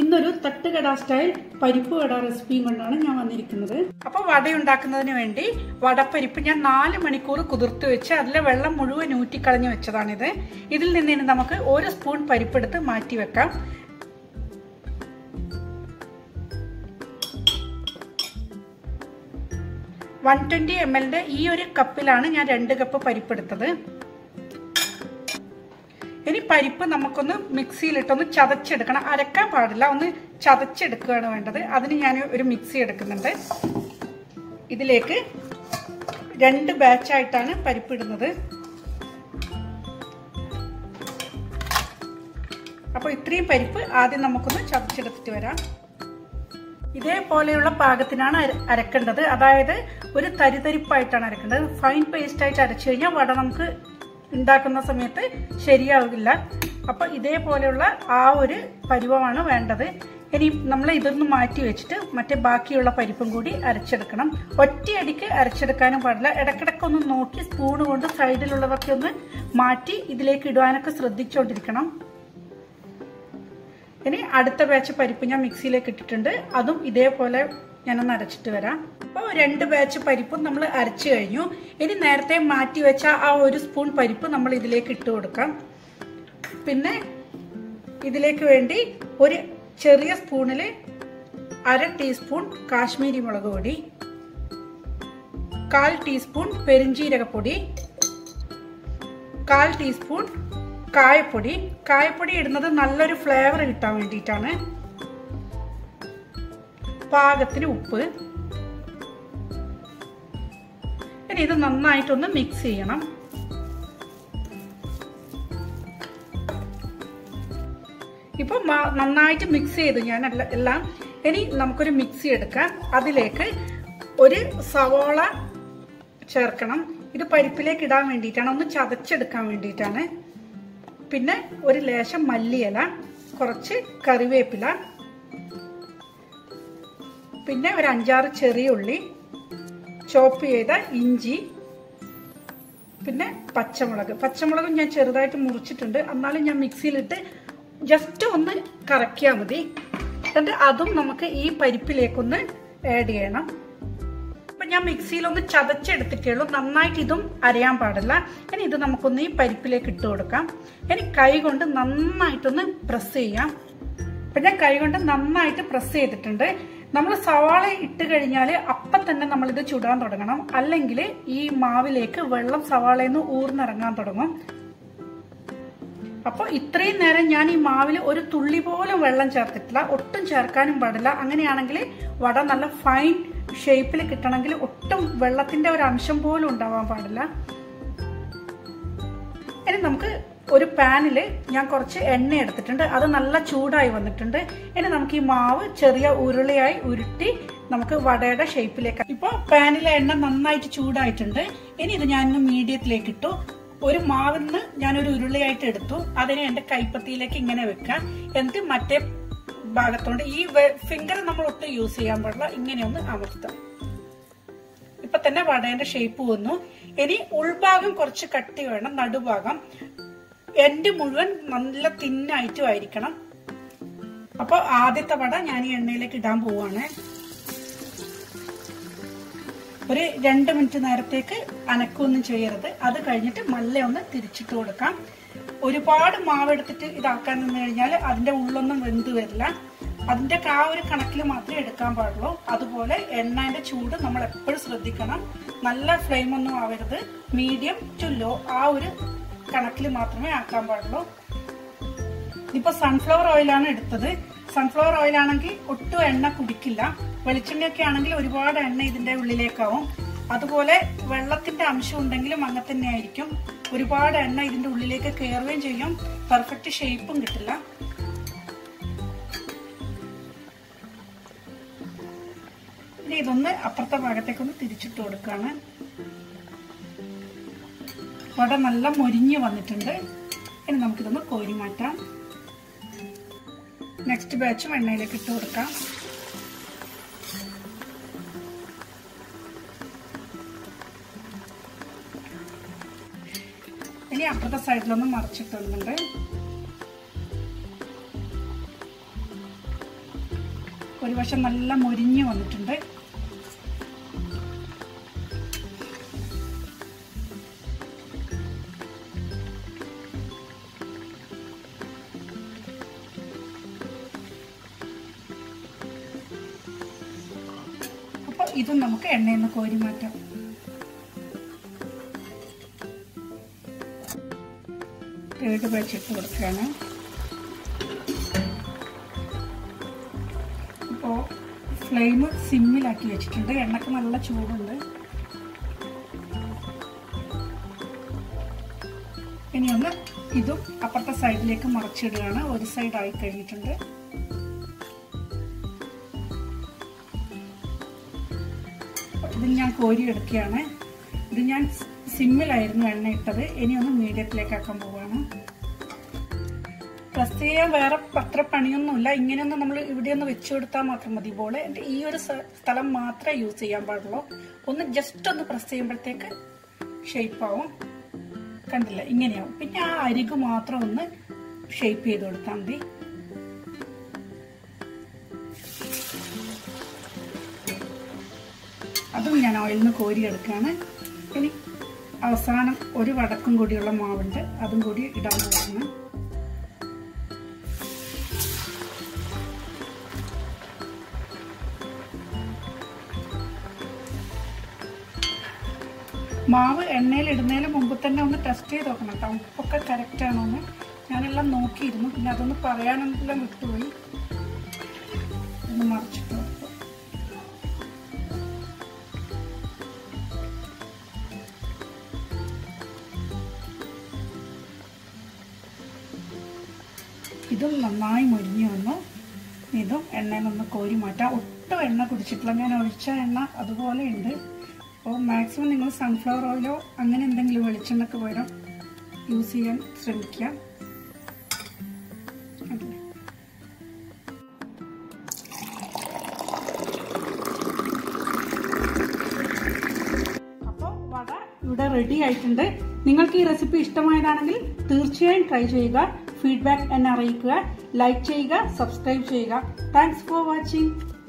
ഇന്നൊരു തട്ടുകട സ്റ്റൈൽ പരിപ്പ് വട റെസിപ്പിയും കൊണ്ടാണ് ഞാൻ വന്നിരിക്കുന്നത് അപ്പോൾ വട ഉണ്ടാക്കുന്നതിന് വേണ്ടി വടപ്പരിപ്പ് ഞാൻ നാല് മണിക്കൂർ കുതിർത്ത് വെച്ച് അതിലെ വെള്ളം മുഴുവൻ ഊറ്റിക്കളഞ്ഞ് വെച്ചതാണിത് ഇതിൽ നിന്ന് ഇനി നമുക്ക് ഒരു സ്പൂൺ പരിപ്പെടുത്ത് മാറ്റി വെക്കാം വൺ ട്വന്റി എം എല്ലിന്റെ ഈ ഒരു കപ്പിലാണ് ഞാൻ രണ്ട് കപ്പ് പരിപ്പെടുത്തത് ഇനി പരിപ്പ് നമുക്കൊന്ന് മിക്സിയിലിട്ടൊന്ന് ചതച്ചെടുക്കണം അരക്കാൻ പാടില്ല ഒന്ന് ചതച്ചെടുക്കുകയാണ് വേണ്ടത് അതിന് ഞാൻ ഒരു മിക്സി എടുക്കുന്നുണ്ട് ഇതിലേക്ക് രണ്ട് ബാച്ചായിട്ടാണ് പരിപ്പ് ഇടുന്നത് അപ്പോൾ ഇത്രയും പരിപ്പ് ആദ്യം നമുക്കൊന്ന് ചതച്ചെടുത്തിട്ട് വരാം ഇതേപോലെയുള്ള പാകത്തിനാണ് അരക്കേണ്ടത് അതായത് ഒരു തരിതരിപ്പായിട്ടാണ് അരക്കേണ്ടത് ഫൈൻ പേസ്റ്റ് ആയിട്ട് അരച്ചു കഴിഞ്ഞാൽ വട നമുക്ക് ഉണ്ടാക്കുന്ന സമയത്ത് ശരിയാവില്ല അപ്പൊ ഇതേപോലെയുള്ള ആ ഒരു പരുവമാണ് വേണ്ടത് ഇനി നമ്മൾ ഇതൊന്ന് മാറ്റി വെച്ചിട്ട് മറ്റേ ബാക്കിയുള്ള പരിപ്പും കൂടി അരച്ചെടുക്കണം ഒറ്റയടിക്ക് അരച്ചെടുക്കാനും പാടില്ല ഇടക്കിടക്കൊന്ന് നോക്കി സ്പൂൺ കൊണ്ട് സൈഡിലുള്ളതൊക്കെ ഒന്ന് മാറ്റി ഇതിലേക്ക് ഇടുവാനൊക്കെ ശ്രദ്ധിച്ചുകൊണ്ടിരിക്കണം ഇനി അടുത്ത ബാച്ച് പരിപ്പ് ഞാൻ മിക്സിയിലേക്ക് ഇട്ടിട്ടുണ്ട് അതും ഇതേപോലെ ഞാനൊന്ന് അരച്ചിട്ട് വരാം അപ്പോൾ രണ്ട് ബാച്ച് പരിപ്പും നമ്മൾ അരച്ചു കഴിഞ്ഞു ഇനി നേരത്തെ മാറ്റി വെച്ച ആ ഒരു സ്പൂൺ പരിപ്പ് നമ്മൾ ഇതിലേക്ക് ഇട്ട് കൊടുക്കാം പിന്നെ ഇതിലേക്ക് വേണ്ടി ഒരു ചെറിയ സ്പൂണിൽ അര ടീസ്പൂൺ കാശ്മീരി മുളക് പൊടി കാൽ ടീസ്പൂൺ പെരിഞ്ചീരകപ്പൊടി കാൽ ടീസ്പൂൺ കായപ്പൊടി കായപ്പൊടി ഇടുന്നത് നല്ലൊരു ഫ്ലേവർ കിട്ടാൻ വേണ്ടിയിട്ടാണ് പാകത്തിന് ഉപ്പ് ഇനി ഇത് നന്നായിട്ടൊന്ന് മിക്സ് ചെയ്യണം ഇപ്പൊ നന്നായിട്ട് മിക്സ് ചെയ്തു ഞാൻ എല്ലാം ഇനി നമുക്കൊരു മിക്സി എടുക്കാം അതിലേക്ക് ഒരു സവോള ചേർക്കണം ഇത് പരിപ്പിലേക്ക് ഇടാൻ വേണ്ടിയിട്ടാണ് ഒന്ന് ചതച്ചെടുക്കാൻ വേണ്ടിയിട്ടാണ് പിന്നെ ഒരു ലേശം മല്ലിയില കുറച്ച് കറിവേപ്പില പിന്നെ ഒരു അഞ്ചാറ് ചെറിയ ഉള്ളി ചോപ്പ് ചെയ്ത ഇഞ്ചി പിന്നെ പച്ചമുളക് പച്ചമുളകും ഞാൻ ചെറുതായിട്ട് മുറിച്ചിട്ടുണ്ട് എന്നാലും ഞാൻ മിക്സിയിലിട്ട് ജസ്റ്റ് ഒന്ന് കറക്കിയാൽ മതി എന്നിട്ട് അതും നമുക്ക് ഈ പരിപ്പിലേക്കൊന്ന് ആഡ് ചെയ്യണം ഇപ്പൊ ഞാൻ മിക്സിയിൽ ഒന്ന് ചതച്ചെടുത്തിട്ടേ ഉള്ളൂ നന്നായിട്ട് ഇതും അരയാൻ പാടില്ല ഇനി ഇത് നമുക്കൊന്ന് ഈ പരിപ്പിലേക്ക് ഇട്ട് കൊടുക്കാം ഇനി കൈ കൊണ്ട് നന്നായിട്ടൊന്ന് പ്രസ് ചെയ്യാം ഇപ്പൊ ഞാൻ കൈ കൊണ്ട് നന്നായിട്ട് പ്രസ് ചെയ്തിട്ടുണ്ട് നമ്മൾ സവാള ഇട്ട് കഴിഞ്ഞാൽ അപ്പം തന്നെ നമ്മളിത് ചുടാൻ തുടങ്ങണം അല്ലെങ്കിൽ ഈ മാവിലേക്ക് വെള്ളം സവാളയിൽ നിന്ന് ഊർന്നിറങ്ങാൻ തുടങ്ങും അപ്പോൾ ഇത്രയും നേരം ഞാൻ ഈ മാവിൽ ഒരു തുള്ളി പോലും വെള്ളം ചേർത്തിട്ടില്ല ഒട്ടും ചേർക്കാനും പാടില്ല അങ്ങനെയാണെങ്കിൽ വട നല്ല ഫൈൻ ഷേപ്പിൽ കിട്ടണമെങ്കിൽ ഒട്ടും വെള്ളത്തിന്റെ ഒരു അംശം പോലും ഉണ്ടാവാൻ പാടില്ല ഇനി നമുക്ക് ഒരു പാനിൽ ഞാൻ കുറച്ച് എണ്ണ എടുത്തിട്ടുണ്ട് അത് നല്ല ചൂടായി വന്നിട്ടുണ്ട് ഇനി നമുക്ക് ഈ മാവ് ചെറിയ ഉരുളിയായി ഉരുട്ടി നമുക്ക് വടയുടെ ഷേപ്പിലേക്ക് ഇപ്പോൾ പാനിലെ എണ്ണ നന്നായിട്ട് ചൂടായിട്ടുണ്ട് ഇനി ഇത് ഞാൻ മീഡിയത്തിലേക്ക് ഇട്ടു ഒരു മാവിൽ നിന്ന് ഞാനൊരു ഉരുളിയായിട്ട് എടുത്തു അതിനെ എന്റെ കൈപ്പത്തിയിലേക്ക് ഇങ്ങനെ വെക്കാം എന്നിട്ട് മറ്റേ ഭാഗത്തോണ്ട് ഈ ഫിംഗർ നമ്മൾ ഒട്ടും യൂസ് ചെയ്യാൻ പാടില്ല ഇങ്ങനെ ഒന്ന് അമർത്താം ഇപ്പൊ തന്നെ വടേന്റെ ഷേപ്പ് വന്നു ഇനി ഉൾഭാഗം കുറച്ച് കട്ടി വേണം നടുഭാഗം എന്റെ മുഴുവൻ നല്ല തിന്നായിട്ടും ആയിരിക്കണം അപ്പൊ ആദ്യത്തെ വട ഞാൻ ഈ എണ്ണയിലേക്ക് ഇടാൻ പോവാണ് ഒരു രണ്ട് മിനിറ്റ് നേരത്തേക്ക് അനക്കൊന്നും ചെയ്യരുത് അത് കഴിഞ്ഞിട്ട് മല്ല ഒന്ന് തിരിച്ചിട്ട് കൊടുക്കാം ഒരുപാട് മാവ് എടുത്തിട്ട് ഇതാക്കാൻ നിന്ന് കഴിഞ്ഞാൽ അതിന്റെ ഉള്ളൊന്നും വെന്ത് വരില്ല അതിന്റെ ആ ഒരു കണക്കിൽ മാത്രമേ എടുക്കാൻ പാടുള്ളൂ അതുപോലെ എണ്ണന്റെ ചൂട് നമ്മൾ എപ്പോഴും ശ്രദ്ധിക്കണം നല്ല ഫ്ലെയിം ഒന്നും ആവരുത് മീഡിയം ടു ലോ ആ ഒരു കണക്കിൽ മാത്രമേ ആക്കാൻ പാടുള്ളൂ ഇപ്പൊ സൺഫ്ലവർ ഓയിലാണ് എടുത്തത് സൺഫ്ലവർ ഓയിൽ ആണെങ്കിൽ ഒട്ടും എണ്ണ കുടിക്കില്ല വെളിച്ചെണ്ണയൊക്കെ ആണെങ്കിൽ ഒരുപാട് എണ്ണ ഇതിന്റെ ഉള്ളിലേക്കാവും അതുപോലെ വെള്ളത്തിന്റെ അംശം ഉണ്ടെങ്കിലും അങ്ങനെ തന്നെ ആയിരിക്കും ഒരുപാട് എണ്ണ ഇതിന്റെ ഉള്ളിലേക്ക് കയറുകയും ചെയ്യും പെർഫെക്റ്റ് ഷേപ്പും കിട്ടില്ല ഇനി ഇതൊന്ന് അപ്പുറത്തെ ഭാഗത്തേക്കൊന്ന് തിരിച്ചിട്ട് കൊടുക്കാണ് വട നല്ല മൊരിഞ്ഞ് വന്നിട്ടുണ്ട് ഇനി നമുക്കിതൊന്ന് കോരി മാറ്റാം നെക്സ്റ്റ് ബാച്ചും എണ്ണയിലേക്ക് ഇട്ട് കൊടുക്കാം ഇനി അപ്പുറത്തെ സൈഡിലൊന്ന് മറിച്ചിട്ടുന്നുണ്ട് ഒരു വശം നല്ല മൊരിഞ്ഞ് വന്നിട്ടുണ്ട് അപ്പൊ ഇതും നമുക്ക് എണ്ണയിൽ നിന്ന് കോരി മാറ്റാം തേർഡ് ബാച്ച് ഇട്ട് കൊടുക്കുകയാണ് അപ്പോൾ ഫ്ലെയിം സിമ്മിലാക്കി വെച്ചിട്ടുണ്ട് എണ്ണക്ക് നല്ല ചൂടുണ്ട് ഇനി ഒന്ന് ഇതും അപ്പുറത്തെ സൈഡിലേക്ക് മറിച്ചിടുകയാണ് ഒരു സൈഡ് ആയി കഴിഞ്ഞിട്ടുണ്ട് ഇത് ഞാൻ കോരി എടുക്കുകയാണ് ഇത് ഞാൻ സിമ്മിലായിരുന്നു എണ്ണ ഇട്ടത് ഇനി ഒന്ന് മീഡിയത്തിലേക്ക് ആക്കാൻ പോവുകയാണ് പ്രസ് ചെയ്യാൻ വേറെ അത്ര പണിയൊന്നുമില്ല ഇങ്ങനെയൊന്ന് നമ്മൾ ഇവിടെ ഒന്ന് വെച്ചു കൊടുത്താൽ മാത്രം മതി ബോൾ എൻ്റെ ഈ ഒരു സ്ഥലം മാത്രമേ യൂസ് ചെയ്യാൻ പാടുള്ളൂ ഒന്ന് ജസ്റ്റ് ഒന്ന് പ്രസ് ചെയ്യുമ്പോഴത്തേക്ക് ഷേപ്പ് ആവും കണ്ടില്ല ഇങ്ങനെയാവും പിന്നെ ആ അരികു മാത്രം ഒന്ന് ഷേപ്പ് ചെയ്ത് കൊടുത്താൽ മതി അതും ഞാൻ ഓയിലിൽ നിന്ന് കോരിയെടുക്കുകയാണ് ഇനി അവസാനം ഒരു വടക്കും കൂടിയുള്ള മാവുണ്ട് അതും കൂടി ഇടാൻ പോകുന്നു മാവ് എണ്ണയിൽ ഇടുന്നതിന് മുമ്പ് തന്നെ ഒന്ന് ടെസ്റ്റ് ചെയ്ത് നോക്കണം കേട്ടോ ഉപ്പൊക്കെ കറക്റ്റ് ആണോ എന്ന് ഞാനെല്ലാം നോക്കിയിരുന്നു പിന്നെ അതൊന്ന് പറയാനെല്ലാം വിട്ടുപോയി ഒന്ന് മറിച്ചിട്ട് വെക്കും ഇതും നന്നായി മുരിഞ്ഞു വന്നു ഇതും എണ്ണയിൽ നിന്ന് കോരി മാറ്റാം ഒട്ടും എണ്ണ കുടിച്ചിട്ടില്ല ഞാൻ ഒഴിച്ച എണ്ണ അതുപോലെ ഉണ്ട് അപ്പോൾ മാക്സിമം നിങ്ങൾ സൺഫ്ലവർ ഓയിലോ അങ്ങനെ എന്തെങ്കിലും വെളിച്ചെണ്ണക്ക് പകരം യൂസ് ചെയ്യാൻ ശ്രമിക്കുക കണ്ടില്ലേ? അപ്പോൾ വട ഇവിടെ റെഡി ആയിട്ടുണ്ട് നിങ്ങൾക്ക് ഈ റെസിപ്പി ഇഷ്ടമായതാണെങ്കിൽ തീർച്ചയായും ട്രൈ ചെയ്യുക ഫീഡ്ബാക്ക് എന്നെ അറിയിക്കുക ലൈക്ക് ചെയ്യുക സബ്സ്ക്രൈബ് ചെയ്യുക താങ്ക്സ് ഫോർ വാച്ചിങ്